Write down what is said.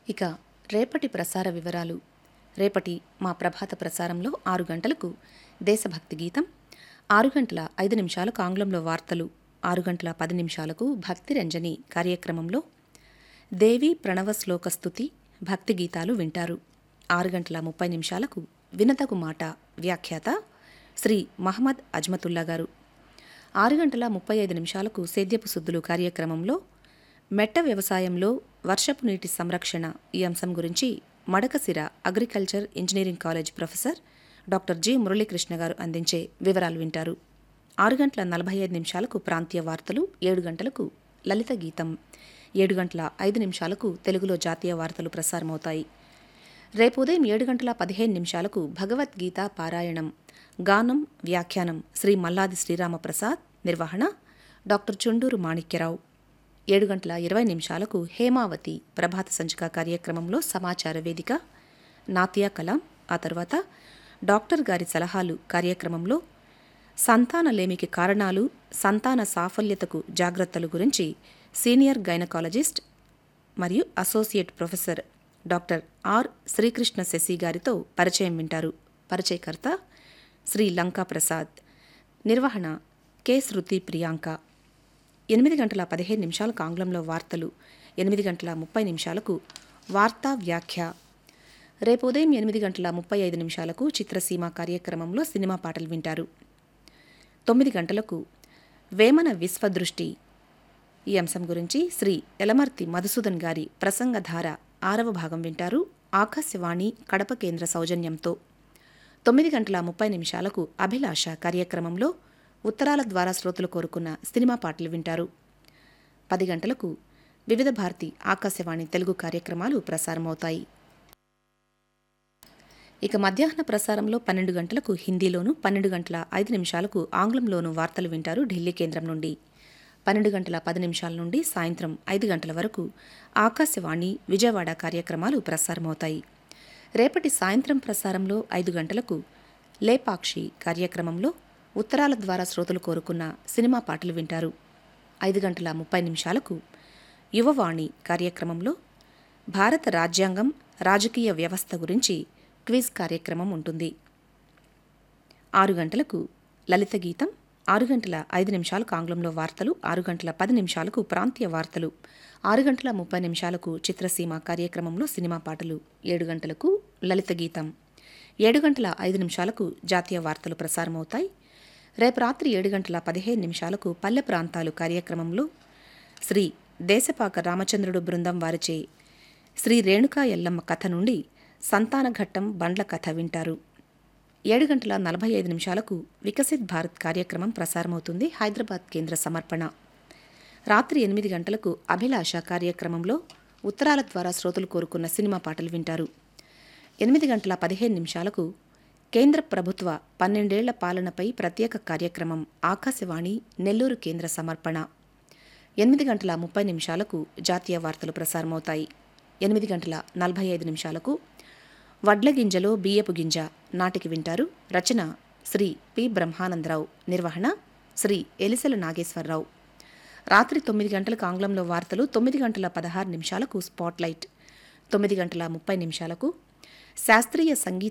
ఇక రేపటి ప్రసార వివరాలు రేపటి మా ప్రభాత ప్రసారంలో ఆరు గంటలకు దేశభక్తి గీతం ఆరు గంటల ఐదు నిమిషాలకు ఆంగ్లంలో వార్తలు ఆరు గంటల పది నిమిషాలకు భక్తి రంజని కార్యక్రమంలో దేవి ప్రణవ శ్లోక స్తుతి భక్తి గీతాలు వింటారు ఆరు గంటల ముప్పై నిమిషాలకు వినతగు మాట వ్యాఖ్యాత శ్రీ మహమ్మద్ అజ్మతుల్లా గారు ఆరు గంటల ముప్పై ఐదు నిమిషాలకు సేద్యపు సుద్దులు కార్యక్రమంలో మెట్ట వ్యవసాయంలో వర్షపు నీటి సంరక్షణ ఈ అంశం గురించి Madakasira agriculture engineering college professor doctor G Muralikrishna గారు అందించే వివరాలు వింటారు ఆరు గంటల నలభై ఐదు నిమిషాలకు ప్రాంతీయ వార్తలు ఏడు గంటలకు లలిత గీతం ఏడు గంటల ఐదు నిమిషాలకు తెలుగులో జాతీయ వార్తలు ప్రసారమవుతాయి రేపు ఉదయం ఏడు గంటల పదిహేను నిమిషాలకు భగవద్గీత పారాయణం గానం వ్యాఖ్యానం శ్రీ మల్లాది శ్రీరామప్రసాద్ నిర్వహణ డాక్టర్ చుండూరు మాణిక్యరావు ఏడు గంటల ఇరవై నిమిషాలకు హేమావతి ప్రభాత సంచిక కార్యక్రమంలో సమాచార వేదిక నాత్యా కలాం ఆ తర్వాత డాక్టర్ గారి సలహాలు కార్యక్రమంలో సంతానలేమికి కారణాలు సంతాన సాఫల్యతకు జాగ్రత్తలు గురించి సీనియర్ గైనకాలజిస్ట్ మరియు associate professor doctor R Srikrishna Sasi గారితో పరిచయం వింటారు పరిచయకర్త శ్రీ లంకా ప్రసాద్ నిర్వహణ కె శృతి ప్రియాంక ఎనిమిది గంటల పదిహేను నిమిషాలకు ఆంగ్లంలో వార్తలు ఎనిమిది గంటల ముప్పై నిమిషాలకు వార్తా వ్యాఖ్య రేపు ఉదయం ఎనిమిది గంటల ముప్పై ఐదు నిమిషాలకు చిత్రసీమ కార్యక్రమంలో సినిమా పాటలు వింటారు తొమ్మిది గంటలకు వేమన విశ్వదృష్టి ఈ అంశం గురించి శ్రీ ఎలమర్తి మధుసూదన్ గారి ప్రసంగధార ఆరవ భాగం వింటారు ఆకాశవాణి కడప కేంద్ర సౌజన్యంతో తొమ్మిది గంటల ముప్పై నిమిషాలకు అభిలాష కార్యక్రమంలో ఉత్తరాల ద్వారా శ్రోతలు కోరుకున్న సినిమా పాటలు వింటారు పది గంటలకు వివిధ భారతి ఆకాశవాణి తెలుగు కార్యక్రమాలు ప్రసారమవుతాయి ఇక మధ్యాహ్న ప్రసారంలో పన్నెండు గంటలకు హిందీలోను పన్నెండు గంటల ఐదు నిమిషాలకు ఆంగ్లంలోను వార్తలు వింటారు ఢిల్లీ కేంద్రం నుండి పన్నెండు గంటల పది నిమిషాల నుండి సాయంత్రం ఐదు గంటల వరకు ఆకాశవాణి విజయవాడ కార్యక్రమాలు ప్రసారమవుతాయి రేపటి సాయంత్రం ప్రసారంలో ఐదు గంటలకు లేపాక్షి కార్యక్రమంలో ఉత్తరాల ద్వారా శ్రోతలు కోరుకున్న సినిమా పాటలు వింటారు ఐదు గంటల ముప్పై నిమిషాలకు యువవాణి కార్యక్రమంలో భారత రాజ్యాంగం రాజకీయ వ్యవస్థ గురించి క్విజ్ కార్యక్రమం ఉంటుంది ఆరు గంటలకు లలిత గీతం ఆరు గంటల ఐదు నిమిషాలకు ఆంగ్లంలో వార్తలు ఆరు గంటల పది నిమిషాలకు ప్రాంతీయ వార్తలు ఆరు గంటల ముప్పై నిమిషాలకు చిత్రసీమ కార్యక్రమంలో సినిమా పాటలు ఏడు గంటలకు లలిత గీతం ఏడు గంటల ఐదు నిమిషాలకు జాతీయ వార్తలు ప్రసారమవుతాయి రేపు రాత్రి ఏడు గంటల పదిహేను నిమిషాలకు పల్లె ప్రాంతాలు కార్యక్రమంలో శ్రీ దేశపాక రామచంద్రుడు బృందం వారిచే శ్రీ రేణుకా ఎల్లమ్మ కథ నుండి సంతాన ఘట్టం బండ్ల కథ వింటారు ఏడు గంటల నలభై ఐదు నిమిషాలకు వికసిత్ భారత్ కార్యక్రమం ప్రసారమవుతుంది హైదరాబాద్ కేంద్ర సమర్పణ రాత్రి ఎనిమిది గంటలకు అభిలాష కార్యక్రమంలో ఉత్తరాల ద్వారా శ్రోతలు కోరుకున్న సినిమా పాటలు వింటారు ఎనిమిది గంటల పదిహేను నిమిషాలకు కేంద్ర ప్రభుత్వ పన్నెండేళ్ల పాలనపై ప్రత్యేక కార్యక్రమం ఆకాశవాణి నెల్లూరు కేంద్ర సమర్పణ ఎనిమిది గంటల ముప్పై నిమిషాలకు జాతీయ వార్తలు ప్రసారమవుతాయి ఎనిమిది గంటల నలభై ఐదు నిమిషాలకు వడ్ల గింజలో బియ్యపు గింజ నాటికి వింటారు రచన శ్రీ పి బ్రహ్మానందరావు నిర్వహణ శ్రీ ఎలిసెల నాగేశ్వరరావు రాత్రి తొమ్మిది గంటలకు ఆంగ్లంలో వార్తలు తొమ్మిది గంటల పదహారు నిమిషాలకు స్పాట్లైట్ తొమ్మిది గంటల ముప్పై నిమిషాలకు శాస్త్రీయ సంగీత